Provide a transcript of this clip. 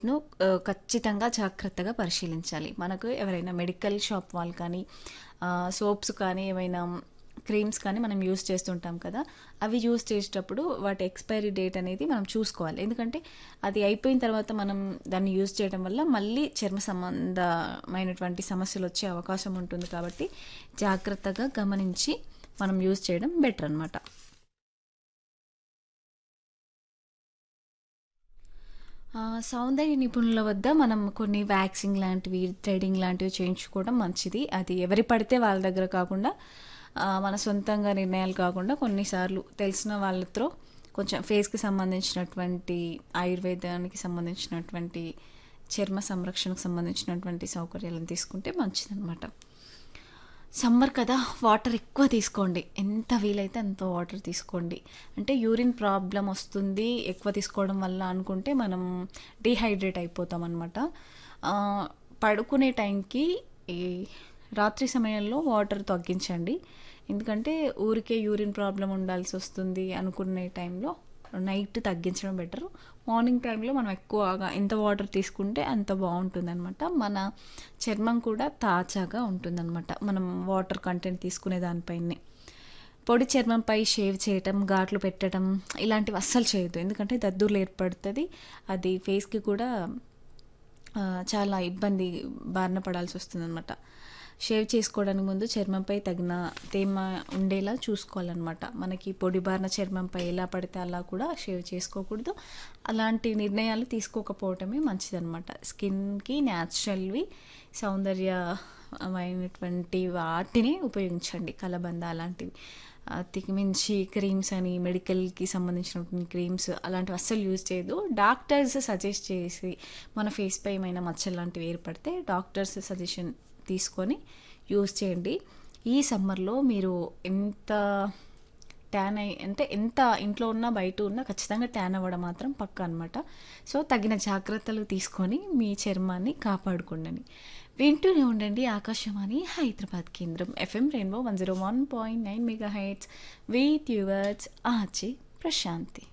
ను ఆహ్, ఖచ్చితంగా జాగ్రత్తగా పరిశీలించాలి. మనకు ఎవరైనా మెడికల్ షాప్ వాళ్ళు కానీ, ఆహ్, సోప్స్ కానీ, ఏమైనా క్రీమ్స్ కానీ మనం యూజ్ చేస్తుంటాం కదా! అవి యూజ్ చేసేటప్పుడు వాటి ఎక్స్‌పైరీ డేట్ అనేది మనం చూసుకోవాలి. ఎందుకంటే అది అయిపోయిన తర్వాత మనం దాన్ని యూజ్ చేయడం వల్ల మళ్ళీ చర్మ సంబంధమైనటువంటి సమస్యలొచ్చే అవకాశం ఉంటుంది కాబట్టి జాగ్రత్తగా గమనించి మనం యూజ్ చేయడం బెటర్ అనమాట. ఆహ్, సౌందర్య నిపుణుల వద్ద మనం కొన్ని వ్యాక్సింగ్ లాంటివి, థ్రెడింగ్ లాంటివి చేయించుకోవడం మంచిది. అది ఎవరి పడితే వాళ్ళ దగ్గర కాకుండా ఆహ్, మన సొంతంగా నిర్ణయాలు కాకుండా కొన్నిసార్లు తెలిసిన వాళ్ళతో కొంచెం ఫేస్‌కి సంబంధించినటువంటి, ఆయుర్వేదానికి సంబంధించినటువంటి, చర్మ సంరక్షణకు సంబంధించినటువంటి సౌకర్యాలను తీసుకుంటే మంచిదనమాట. సమ్మర్ కదా! వాటర్ ఎక్కువ తీసుకోండి. ఎంత వీలైతే అంత వాటర్ తీసుకోండి. అంటే యూరిన్ ప్రాబ్లమ్ వస్తుంది ఎక్కువ తీసుకోవడం వల్ల అనుకుంటే మనం డీహైడ్రేట్ అయిపోతామనమాట. ఆహ్, పడుకునే టైంకి ఈ రాత్రి సమయంలో వాటర్ తగ్గించండి. ఎందుకంటే ఊరికే యూరిన్ ప్రాబ్లమ్ ఉండాల్సొస్తుంది అనుకునే టైంలో నైట్ తగ్గించడం బెటర్. మార్నింగ్ టైంలో మనం ఎక్కువగా ఎంత వాటర్ తీసుకుంటే అంత బావుంటుందనమాట. మన చర్మం కూడా తాజాగా ఉంటుందనమాట. మనం వాటర్ కంటెంట్ తీసుకునే దానిపైనే. పొడి చర్మంపై షేవ్ చేయటం, ఘాట్లు పెట్టడం ఇలాంటివి అస్సలు చేయొద్దు. ఎందుకంటే దద్దుర్లు ఏర్పడుతది. అది ఫేస్‌కి కూడా ఆహ్, చాలా ఇబ్బంది బారిన పడాల్సొస్తుందనమాట. షేవ్ చేసుకోవడానికి ముందు చర్మంపై తగిన తేమ ఉండేలా చూసుకోవాలనమాట. మనకి పొడి బారిన చర్మంపై ఎలా పడితే అలా కూడా షేవ్ చేసుకోకూడదు. అలాంటి నిర్ణయాలు తీసుకోకపోవటమే మంచిదనమాట. స్కిన్‌కి న్యాచురల్‌వి సౌందర్యమైనటువంటి వాటిని ఉపయోగించండి. కలబంద అలాంటివి. అంతకు మించి క్రీమ్స్ అని మెడికల్‌కి సంబంధించినటువంటి క్రీమ్స్ అలాంటివి అస్సలు యూజ్ చేయొద్దు. డాక్టర్స్ సజెస్ట్ చేసి మన ఫేస్‌పై ఏమైనా మచ్చలు లాంటివి ఏర్పడితే డాక్టర్స్ సజెషన్ తీసుకొని యూజ్ చేయండి. ఈ సమ్మర్‌లో మీరు ఎంత ట్యాన్ అయ్యి అంటే ఎంత ఇంట్లో ఉన్నా, బయట ఉన్నా ఖచ్చితంగా ట్యాన్ అవ్వడం మాత్రం పక్కా అనమాట. సో, తగిన జాగ్రత్తలు తీసుకొని మీ చర్మాన్ని కాపాడుకోండని. వింటూనే ఉండండి ఆకాశవాణి హైదరాబాద్ కేంద్రం. FM rainbow 101.9 megahertz with yours RJ Prashanti.